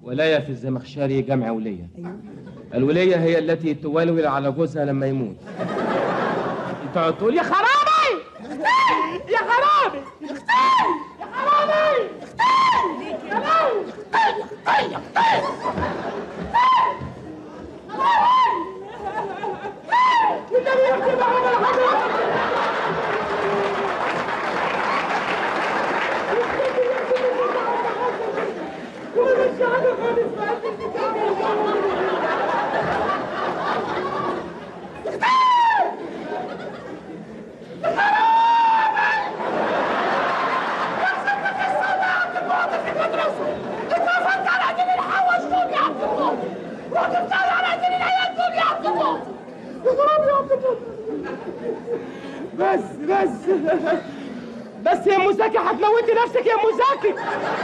ولاية في الزمخشري جمع ولية الولية هي التي تولول على جوزها لما يموت تقعد تقول يا خرابي اختي يا خرابي اختي يا خرابي اختي يا لو اختي اختي والنبي يكتب على الحضر بس بس بس يا مزاكي هتموتي نفسك يا مزاكي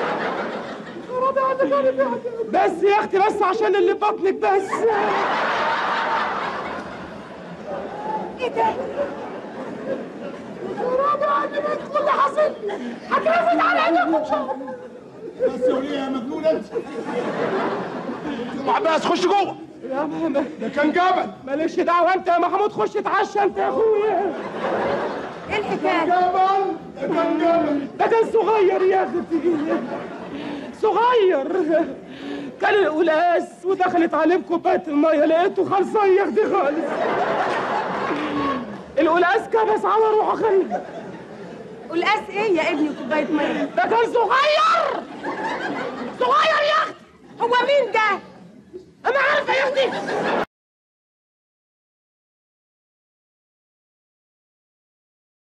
بس يا اختي بس عشان اللي في بطنك بس ايه ده؟ رابع عندي كل اللي حصل هترفد على ايديكم ان شاء الله بس يا وليه يا مجنون انت ام عباس خش جوه يا ماما ده كان جبل مالكش دعوه انت يا محمود خش اتعشى انت يا اخويا ايه الحكايه جبل ده كان جبل ده كان صغير يا اختي صغير كان القلاس ودخلت عليه كوبايه الميه لقيته خلصان يا اختي خالص القلاس كبس على روحه خلي قلقاس ايه يا ابني كوبايه ميه ده كان صغير صغير يا اختي هو مين ده انا عارفه يا اختي